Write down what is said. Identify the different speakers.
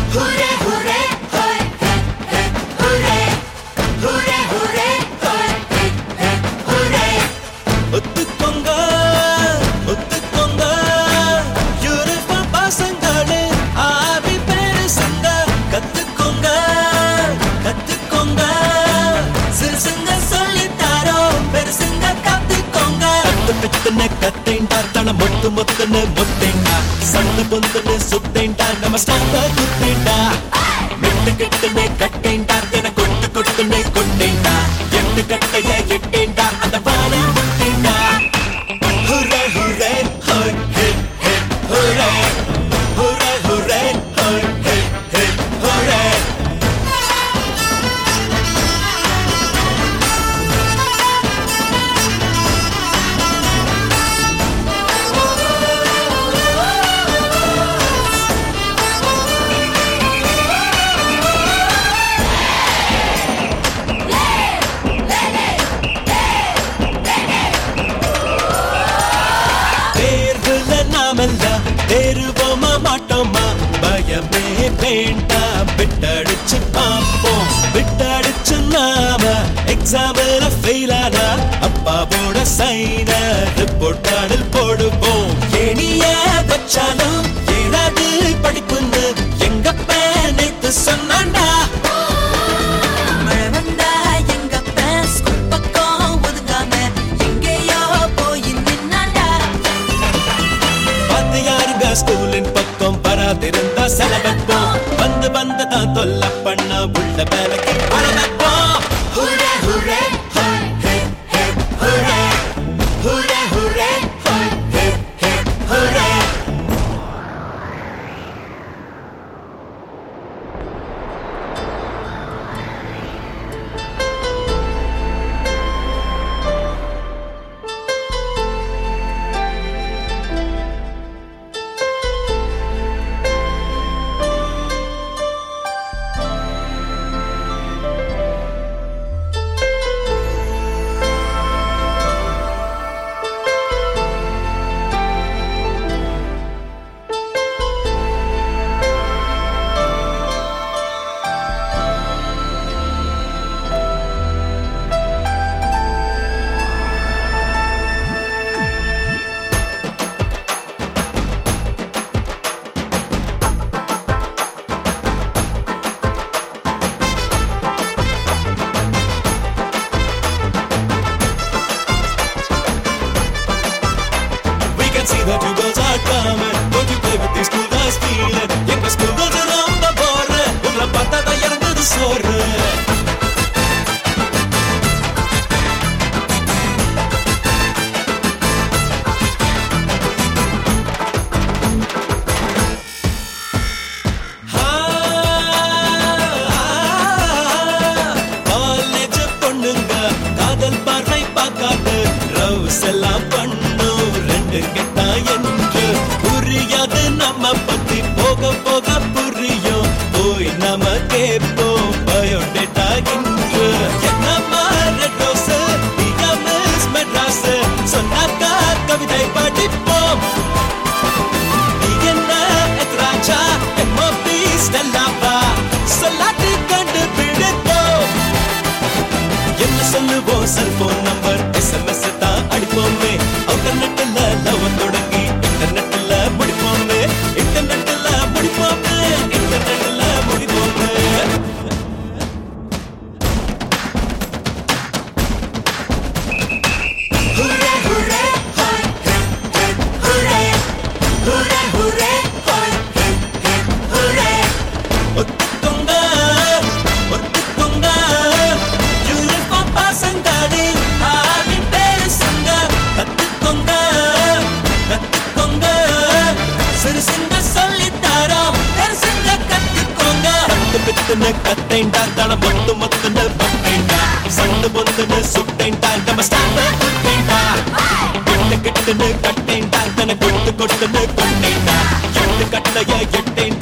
Speaker 1: Hooray, hooray, hoy, hey, hey, hooray. Hooray, hooray, hoy, hey, hey, hooray.
Speaker 2: ஒத்துக்கோங்க ஒத்துக்கோங்க uniform பசங்களே ஆவி பெருசுங்க கத்துக்கோங்க கத்துக்கோங்க சிறுசுங்க சொல்லித்தாரோ பெருசுங்க கத்துக்கோங்க கத்து பித்துன்னு கத்தேண்டா தன மொட்டு மொத்துன்னு முத்தேண்டா சண்டு பொந்துன்னு சுத்தேண்டா நம்ம ஸ்டாப்ப குத்தேண்டா மெட்டு கெட்டுன்னு கட்டேண்டா தின கொட்டு கொட்டுன்னு கொண்டேண்டா எட்டு கட்டைய எட்டேண்டா அந்த பால முட்டேண்டா ஹுரே ஹுரே ஹோய் ஹே ஹே ஹுரே ஹுரே ஹுரே ஹோய் ஹே ஹே ஹுரே தேர்வுல நாமெல்லாம் தேருவோமா மாட்டோமா பயமே வேண்டாம் விட்டடிச்சு பார்ப்போம் விட்டடிச்சு நாம எக்ஸாம்ல ஃபெயில் ஆனா அப்பாவோட சைன ரிப்போர்ட் கார்டில் போடுவோம் எணிய வச்சாலும் ஏறாது படிப்புன்னு எங்க பேனைத்து சொன்னாண்டா
Speaker 1: மழை வந்தா எங்க அப்பன் ஸ்கூல் பக்கம் ஒதுங்காம எங்கேயோ போய் நின்னாண்டா.
Speaker 2: வந்து யாருங்க ஸ்கூலின் பக்கம் வராதிருந்தா செலவெப்போம் வந்து வந்து தான் தொல்லை பண்ண உள்ள வேலைக்கு பணவெப்போம்
Speaker 1: Hooray, hooray, hoy, hey, hey, hooray. Hooray, hooray, hoy, hey, hey, hooray.
Speaker 2: We can see that you girls are coming Don't you play with these school guys feeling எங்க school girls ரொம்ப போற உங்களை பார்த்தா தான் இறங்குது சோறு காலேஜ் பொண்ணுங்க காதல் பார்வை பார்க்காது ரவுஸ் எல்லாம் பண்ணும் ரெண்டு கெட்டா என்று புரியாது நம்ம பத்தி போக போக புரியும் போய் நம்ம கேட்போம் பயோடேட்டா இன்று என்னம்மா ரெட் ரோஸ் மிஸ் மெட்ராஸ் சொன்னாக்கா கவிதை படிப்போம் நீ என்ன எத்ராஜா எம்ஓபி ஸ்டெல்லாவா சொல்லாட்டி கண்டுபிடிப்போம் என்ன சொல்லுவோம் செல்போன் நம்பர் எஸ்எம்எஸ் தான் அடிப்போமே இன்டர்நெட்ல லவ் தொடங்கி இன்டர்நெட்ல முடிப்போமே இன்டர்நெட்ல முடிப்போமே இன்டர்நெட்ல முடிப்போமே
Speaker 1: Hooray, hooray, hoy, hey, hey, hooray. Hooray, hooray, hoy, hey, hey, hooray.
Speaker 2: ஒத்துக்கோங்க ஒத்துக்கோங்க யூனிஃபார்ம் பசங்களே ஆவி பேசுங்க கத்துக்கோங்க கத்துக்கோங்க சிறுசுங்க சொல்லித்தாரோம் பெருசுங்க கத்துக்கோங்க கத்து பித்துன்னு கத்தேண்டா தன மொத்து மொத்துன்னு பட்டேண்டா சண்டு பொந்துன்னு சுட்டேண்டா நம்ம ஸ்டாப்ப குட்டேண்டா கெட்டு கெட்டுன்னு கட்டேண்டா தன கொட்டு கொட்டுன்னு கொண்டேண்டா எட்டு கட்டைய எட்டேண்டா